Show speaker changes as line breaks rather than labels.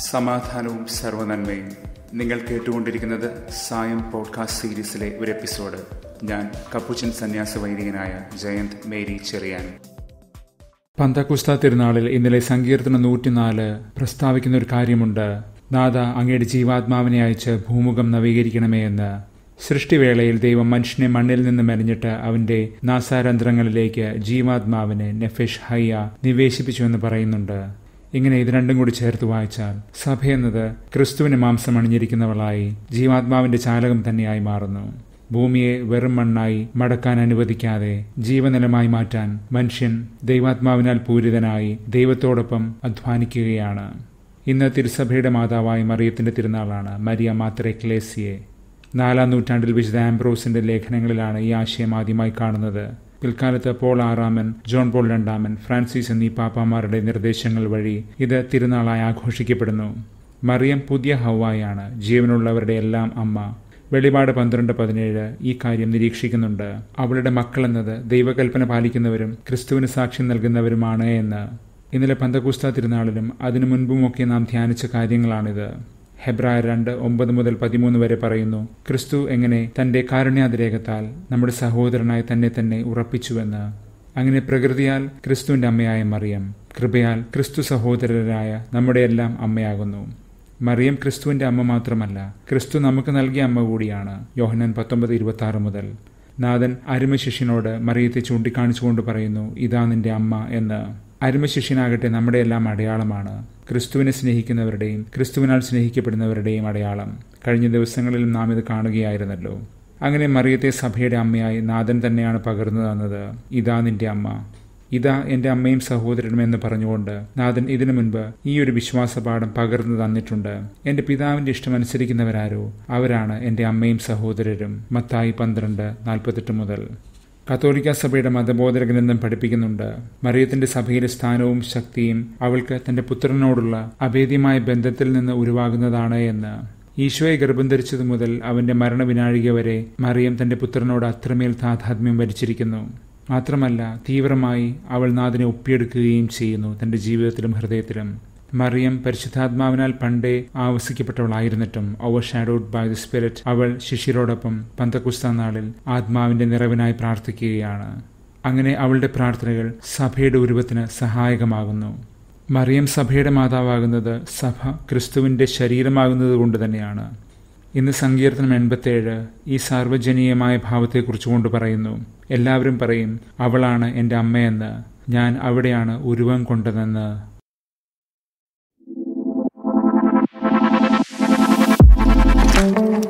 സമാധാനവും സർവനന്മയും നിങ്ങൾ കേട്ടുകൊണ്ടിരിക്കുന്നത് സായം പോഡ്കാസ്റ്റ് സീരീസിലെ ഒരു എപ്പിസോഡ് ഞാൻ കപ്പുച്ചൻ സന്യാസ വൈദികനായ ജയന്ത് മേരി ചെറിയാൻ പന്തക്കുസ്ത തിരുനാളിൽ ഇന്നലെ സങ്കീർത്തനം നൂറ്റിനാല് പ്രസ്താവിക്കുന്ന ഒരു കാര്യമുണ്ട് നാഥ അങ്ങയുടെ ജീവാത്മാവിനെ അയച്ച് ഭൂമുഖം നവീകരിക്കണമേ എന്ന് സൃഷ്ടിവേളയിൽ ദൈവം മനുഷ്യനെ മണ്ണിൽ നിന്ന് മെനഞ്ഞിട്ട് അവന്റെ നാസാരന്ധ്രങ്ങളിലേക്ക് ജീവാത്മാവിനെ നെഫെഷ് ഹയ്യ നിവേശിപ്പിച്ചുവെന്ന് പറയുന്നുണ്ട് ഇങ്ങനെ ഇത് രണ്ടും കൂടി ചേർത്ത് വായിച്ചാൽ സഭയെന്നത് ക്രിസ്തുവിന് മാംസം അണിഞ്ഞിരിക്കുന്നവളായി ജീവാത്മാവിന്റെ ചാലകം തന്നെയായി മാറുന്നു ഭൂമിയെ വെറും മണ്ണായി മടക്കാൻ അനുവദിക്കാതെ ജീവനിലമായി മാറ്റാൻ മനുഷ്യൻ ദൈവാത്മാവിനാൽ പൂരിതനായി ദൈവത്തോടൊപ്പം അധ്വാനിക്കുകയാണ് ഇന്ന് തിരുസഭയുടെ മാതാവായ മറിയത്തിന്റെ തിരുനാളാണ് മരിയ മാത്ര ക്ലേസിയെ നാലാം നൂറ്റാണ്ടിൽ വിശുദ്ധ ആംബ്രോസിന്റെ ലേഖനങ്ങളിലാണ് ഈ ആശയം ആദ്യമായി കാണുന്നത് പിൽക്കാലത്ത് പോൾ ആറാമൻ ജോൺ പോൾ രണ്ടാമൻ ഫ്രാൻസിസ് എന്നീ പാപ്പാമാരുടെ നിർദ്ദേശങ്ങൾ വഴി ഇത് തിരുനാളായി ആഘോഷിക്കപ്പെടുന്നു മറിയം പുതിയ ഹവായാണ് ജീവനുള്ളവരുടെ എല്ലാം അമ്മ വെളിപാട് പന്ത്രണ്ട് പതിനേഴ് ഈ കാര്യം നിരീക്ഷിക്കുന്നുണ്ട് അവളുടെ മക്കളെന്നത് ദൈവകൽപ്പന പാലിക്കുന്നവരും ക്രിസ്തുവിന് സാക്ഷ്യം നൽകുന്നവരുമാണ് എന്ന് ഇന്നലെ പന്തകുസ്ത തിരുനാളിലും അതിനു മുൻപുമൊക്കെ നാം ധ്യാനിച്ച കാര്യങ്ങളാണിത് ഹെബ്രായ രണ്ട് ഒമ്പത് മുതൽ പതിമൂന്ന് വരെ പറയുന്നു ക്രിസ്തു എങ്ങനെ തന്റെ കാരുണ്യാതിരേകത്താൽ നമ്മുടെ സഹോദരനായി തന്നെ തന്നെ ഉറപ്പിച്ചുവെന്ന് അങ്ങനെ പ്രകൃതിയാൽ ക്രിസ്തുവിന്റെ അമ്മയായ മറിയം കൃപയാൽ ക്രിസ്തു സഹോദരരായ നമ്മുടെ എല്ലാം അമ്മയാകുന്നു മറിയം ക്രിസ്തുവിന്റെ അമ്മ മാത്രമല്ല ക്രിസ്തു നമുക്ക് നൽകിയ അമ്മ കൂടിയാണ് യോഹനൻ പത്തൊമ്പത് ഇരുപത്തി ആറ് മുതൽ നാഥൻ അരുമശിഷ്യനോട് മറിയത്തെ ചൂണ്ടിക്കാണിച്ചുകൊണ്ട് പറയുന്നു ഇതാ നിന്റെ അമ്മ എന്ന് അരുമശിഷ്യനാകട്ടെ നമ്മുടെ എല്ലാം അടയാളമാണ് ക്രിസ്തുവിനെ സ്നേഹിക്കുന്നവരുടെയും ക്രിസ്തുവിനാൽ സ്നേഹിക്കപ്പെടുന്നവരുടെയും അടയാളം കഴിഞ്ഞ ദിവസങ്ങളിൽ നാം ഇത് കാണുകയായിരുന്നല്ലോ അങ്ങനെ മറിയത്തെ സഭയുടെ അമ്മയായി നാഥൻ തന്നെയാണ് പകർന്നു തന്നത് ഇതാ നിന്റെ അമ്മ ഇതാ എന്റെ അമ്മയും സഹോദരനും എന്ന് പറഞ്ഞുകൊണ്ട് നാഥൻ ഇതിനു മുൻപ് ഈ ഒരു വിശ്വാസപാഠം പകർന്നു തന്നിട്ടുണ്ട് എന്റെ പിതാവിന്റെ ഇഷ്ടം അനുസരിക്കുന്നവരാരോ അവരാണ് എന്റെ അമ്മയും സഹോദരരും മത്തായി പന്ത്രണ്ട് നാൽപ്പത്തെട്ട് മുതൽ കത്തോലിക്ക സഭയുടെ മതബോധന ഗ്രന്ഥം പഠിപ്പിക്കുന്നുണ്ട് മറിയത്തിന്റെ സഭയിലെ സ്ഥാനവും ശക്തിയും അവൾക്ക് തന്റെ പുത്രനോടുള്ള അഭേദ്യമായ ബന്ധത്തിൽ നിന്ന് ഉരുവാകുന്നതാണ് എന്ന് ഈശോയെ ഗർഭം ധരിച്ചതു മുതൽ അവന്റെ മരണവിനാഴിക വരെ മറിയം തന്റെ പുത്രനോട് അത്രമേൽ താതാത്മ്യം വരിച്ചിരിക്കുന്നു മാത്രമല്ല തീവ്രമായി അവൾ നാഥനെ ഒപ്പിയെടുക്കുകയും ചെയ്യുന്നു തന്റെ ജീവിതത്തിലും ഹൃദയത്തിലും മറിയം പരിശുദ്ധാത്മാവിനാൽ പണ്ടേ ആവസിക്കപ്പെട്ടവളായിരുന്നിട്ടും over shadowed by the spirit അവൾ ശിഷ്യരോടൊപ്പം പന്തക്കുസ്ത നാളിൽ ആത്മാവിന്റെ നിറവിനായി പ്രാർത്ഥിക്കുകയാണ് അങ്ങനെ അവളുടെ പ്രാർത്ഥനകൾ സഭയുടെ ഉരുവത്തിന് സഹായകമാകുന്നു മറിയം സഭയുടെ മാതാവാകുന്നത് സഭ ക്രിസ്തുവിന്റെ ശരീരമാകുന്നത് കൊണ്ട് തന്നെയാണ് ഇന്ന് സങ്കീർത്തനം എൺപത്തേഴ് ഈ സാർവജനീയമായ ഭാവത്തെക്കുറിച്ച് കൊണ്ട് പറയുന്നു എല്ലാവരും പറയും അവളാണ് എൻ്റെ അമ്മയെന്ന് ഞാൻ അവിടെയാണ് ഉരുവം കൊണ്ടതെന്ന്
thank you